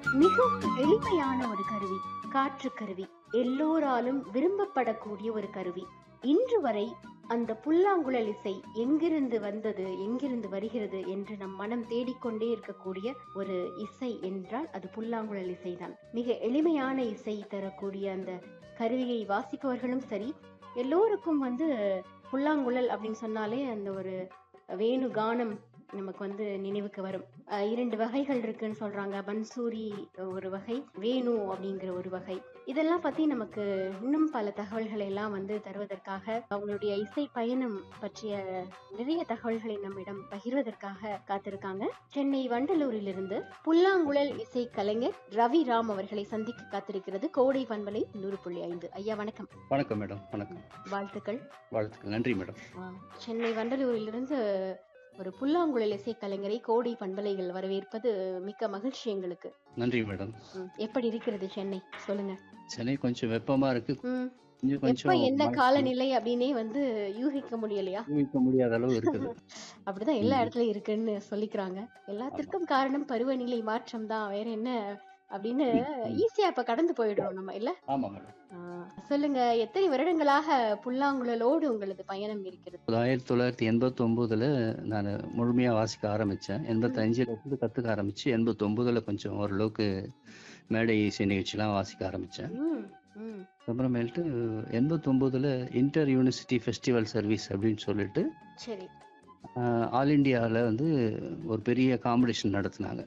மிகவும் எளிமையான ஒரு கருவி காற்று கருவி எல்லோராலும் விரும்பப்படக்கூடிய ஒரு கருவி இன்று வரை அந்த புல்லாங்குழல் இசை எங்கிருந்து வந்தது எங்கிருந்து வருகிறது என்று நம் மனம் தேடிக்கொண்டே இருக்கக்கூடிய ஒரு இசை என்றால் அது புல்லாங்குழல் இசைதான் மிக எளிமையான இசை தரக்கூடிய அந்த கருவியை வாசிப்பவர்களும் சரி எல்லோருக்கும் வந்து புல்லாங்குழல் அப்படின்னு சொன்னாலே அந்த ஒரு வேணு கானம் நமக்கு வந்து நினைவுக்கு வரும் அஹ் இரண்டு வகைகள் இருக்குன்னு சொல்றாங்க பன்சூரி ஒரு வகை வேணு அப்படிங்கிற ஒரு வகை இதெல்லாம் பத்தி நமக்கு இன்னும் பல தகவல்களை எல்லாம் வந்து தருவதற்காக அவங்களுடைய இசை பயணம் பற்றிய நிறைய தகவல்களை நம்மிடம் பகிர்வதற்காக காத்திருக்காங்க சென்னை வண்டலூரிலிருந்து புல்லாங்குழல் இசை கலைஞர் ரவி ராம் அவர்களை சந்திக்க காத்திருக்கிறது கோடை பண்பலை நூறு புள்ளி ஐந்து ஐயா வணக்கம் வணக்கம் மேடம் வணக்கம் வாழ்த்துக்கள் வாழ்த்துக்கள் நன்றி மேடம் ஆ, சென்னை வண்டலூரிலிருந்து ஒரு புல்லாங்குழல் இசை கலைஞரை கோடை பண்பலைகள் வரவேற்பது மிக்க மகிழ்ச்சி எங்களுக்கு நன்றி மேடம் ம், எப்படி இருக்கிறது சென்னை சொல்லுங்க சென்னை கொஞ்சம் வெப்பமா இருக்கு ம், கொஞ்சம் எப்ப கொஞ்சம் என்ன மழை காலநிலை அப்படின்னே வந்து யூகிக்க முடியலையா ஊகிக்க முடியாத அளவு இருக்குது அப்படிதான் எல்லா இடத்துலயும் இருக்குன்னு சொல்லிக்கிறாங்க எல்லாத்திற்கும் காரணம் பருவநிலை மாற்றம் தான் வேற என்ன அப்படின்னு ஈஸியா இப்ப கடந்து போயிடுறோம் நம்ம இல்ல ஆமா மேடம் ஆ, சொல்லுங்க எத்தனை வருடங்களாக புல்லாங்குழலோடு உங்களது பயணம் இருக்கிறது ஆயிரத்தி தொள்ளாயிரத்தி எண்பத்தி ஒன்பதுல நான் முழுமையா வாசிக்க ஆரம்பிச்சேன் எண்பத்தஞ்சுல இருந்து கத்துக்க ஆரம்பிச்சு எண்பத்தி ஒன்பதுல கொஞ்சம் ஓரளவுக்கு மேடை இசை நிகழ்ச்சிலாம் வாசிக்க ஆரம்பிச்சேன் ம், ம், அப்புறமேல்ட்டு எண்பத்தி ஒன்பதுல இன்டர் யூனிவர்சிட்டி ஃபெஸ்டிவல் சர்வீஸ் அப்படின்னு சொல்லிட்டு சரி ஆல் இந்தியாவில் வந்து ஒரு பெரிய காம்படிஷன் நடத்துனாங்க